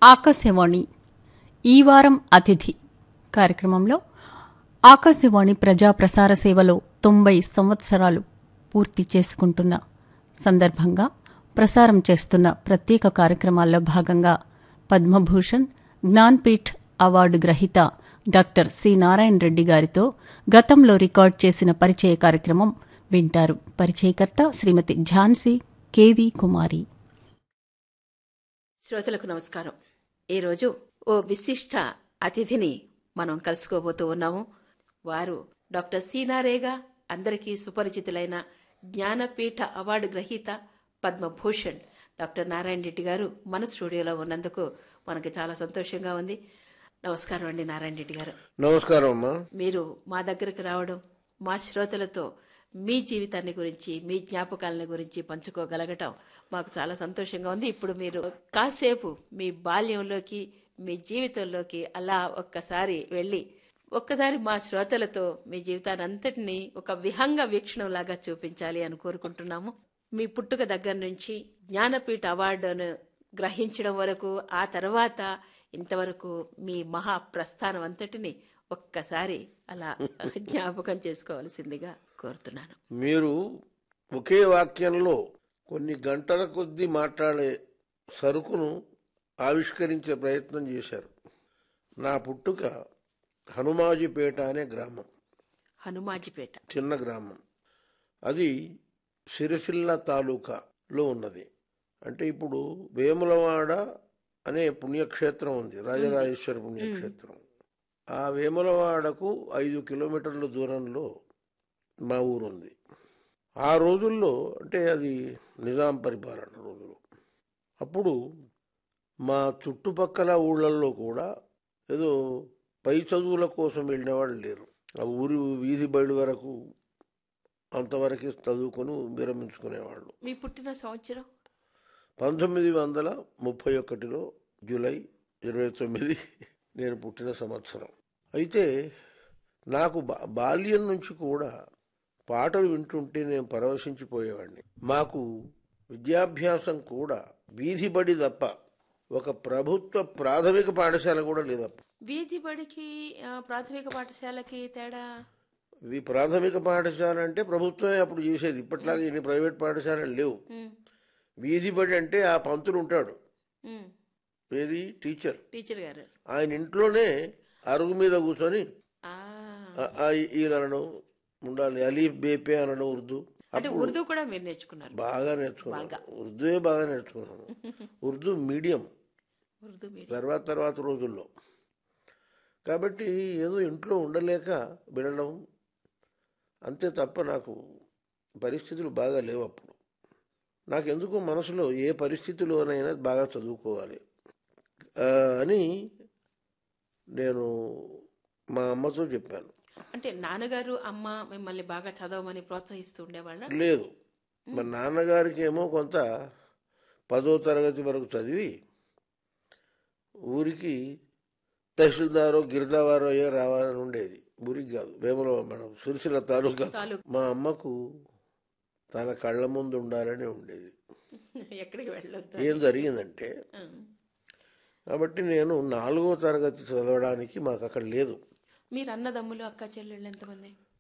ఆకాశవాణి ఈ వారం అతిథి కార్యక్రమంలో ఆకాశవాణి ప్రజా ప్రసార సేవలో తొంభై సంవత్సరాలు పూర్తి చేసుకుంటున్న సందర్భంగా ప్రసారం చేస్తున్న ప్రత్యేక కార్యక్రమాల్లో భాగంగా పద్మభూషణ్ జ్ఞాన్పీఠ్ అవార్డు గ్రహీత డాక్టర్ సి నారాయణ రెడ్డి గారితో గతంలో రికార్డ్ చేసిన పరిచయ కార్యక్రమం వింటారు పరిచయకర్త శ్రీమతి ఝాన్సీ కెవి కుమారి శ్రోతలకు నమస్కారం ఈరోజు ఓ విశిష్ట అతిథిని మనం కలుసుకోబోతూ ఉన్నాము వారు డాక్టర్ సీనారేగా అందరికీ సుపరిచితులైన జ్ఞానపీఠ అవార్డు గ్రహీత పద్మభూషణ్ డాక్టర్ నారాయణ రెడ్డి గారు మన స్టూడియోలో ఉన్నందుకు మనకి చాలా సంతోషంగా ఉంది నమస్కారం అండి నారాయణ రెడ్డి గారు నమస్కారం అమ్మా మీరు మా దగ్గరకు రావడం మా శ్రోతలతో మీ జీవితాన్ని గురించి మీ జ్ఞాపకాలని గురించి పంచుకోగలగటం మాకు చాలా సంతోషంగా ఉంది ఇప్పుడు మీరు కాసేపు మీ బాల్యంలోకి మీ జీవితంలోకి అలా ఒక్కసారి వెళ్ళి ఒక్కసారి మా శ్రోతలతో మీ జీవితాన్ని అంతటినీ ఒక విహంగ వీక్షణంలాగా చూపించాలి అని కోరుకుంటున్నాము మీ పుట్టుక దగ్గర నుంచి జ్ఞానపీఠ అవార్డును గ్రహించడం వరకు ఆ తర్వాత ఇంతవరకు మీ మహా ప్రస్థానం అంతటిని ఒక్కసారి అలా జ్ఞాపకం చేసుకోవాల్సిందిగా కోరుతున్నాను మీరు ఒకే వాక్యంలో కొన్ని గంటల కొద్దీ మాట్లాడే సరుకును ఆవిష్కరించే ప్రయత్నం చేశారు నా పుట్టుక హనుమాజిపేట అనే గ్రామం హనుమాజిపేట చిన్న గ్రామం అది సిరిసిల్ల తాలూకాలో ఉన్నది అంటే ఇప్పుడు వేములవాడ అనే పుణ్యక్షేత్రం ఉంది రాజరాజేశ్వర పుణ్యక్షేత్రం ఆ వేములవాడకు ఐదు కిలోమీటర్ల దూరంలో మా ఊరుంది ఆ రోజుల్లో అంటే అది నిజాం పరిపాలన రోజులు అప్పుడు మా చుట్టుపక్కల ఊళ్ళల్లో కూడా ఏదో పై చదువుల కోసం వెళ్ళిన వాళ్ళు లేరు ఆ ఊరి వీధి బయలు వరకు అంతవరకు చదువుకొని విరమించుకునేవాళ్ళు మీ పుట్టిన సంవత్సరం పంతొమ్మిది వందల ముప్పై ఒకటిలో జూలై ఇరవై తొమ్మిది నేను పుట్టిన సంవత్సరం అయితే నాకు బా బాల్యం నుంచి కూడా పాటలు వింటుంటే నేను పరవశించిపోయేవాడిని మాకు విద్యాభ్యాసం కూడా వీధి బడి తప్ప ఒక ప్రభుత్వ ప్రాథమిక పాఠశాల కూడా లేదప్ప వీధి బడికి ఆ, ప్రాథమిక పాఠశాలకి తేడా ఈ ప్రాథమిక పాఠశాల అంటే ప్రభుత్వమే అప్పుడు చేసేది ఇప్పట్లాగా ఇన్ని ప్రైవేట్ పాఠశాలలు లేవు ఉమ్, వీధి బడి అంటే ఆ పంతులు ఉంటాడు ఉమ్, ఏది టీచర్ టీచర్ గారు ఆయన ఇంట్లోనే అరుగు మీద కూర్చొని ఆ, ఆ, ఆ, ఈ అనడం ఉండాలి అలీఫ్ బేపే అనడం ఉర్దూ అంటే ఉర్దూ కూడా మీరు నేర్చుకున్నారు బాగా నేర్చుకున్నాను ఉర్దూయే బాగా నేర్చుకున్నాను ఉర్దూ మీడియం ఉర్దూ మీడియం తర్వాత తర్వాత రోజుల్లో కాబట్టి ఏదో ఇంట్లో ఉండలేక వెళ్ళడం అంతే తప్ప నాకు పరిస్థితులు బాగా లేవు అప్పుడు నాకెందుకో మనసులో ఏ పరిస్థితిలోనైనా బాగా చదువుకోవాలి ఆ, అని నేను మా అమ్మతో చెప్పాను అంటే నాన్నగారు అమ్మ మిమ్మల్ని బాగా చదవమని ప్రోత్సహిస్తూ ఉండేవాళ్ళ లేదు మా నాన్నగారికి ఏమో కొంత పదో తరగతి వరకు చదివి ఊరికి తహసీల్దారో గిరిదావారో ఏ రావాలని ఉండేది ఊరికి కాదు వేమలో మనం సిరిసిల్ల తాలూకా తాలూకా. మా అమ్మకు తన కళ్ళ ముందు ఉండాలని ఉండేది ఎక్కడికి వెళ్ళొద్దు ఏం జరిగిందంటే ఆ. కాబట్టి నేను నాలుగో తరగతి చదవడానికి మాకు అక్కడ లేదు మీరు అన్నదమ్ములు అక్క చెల్లెళ్ళు ఎంతమంది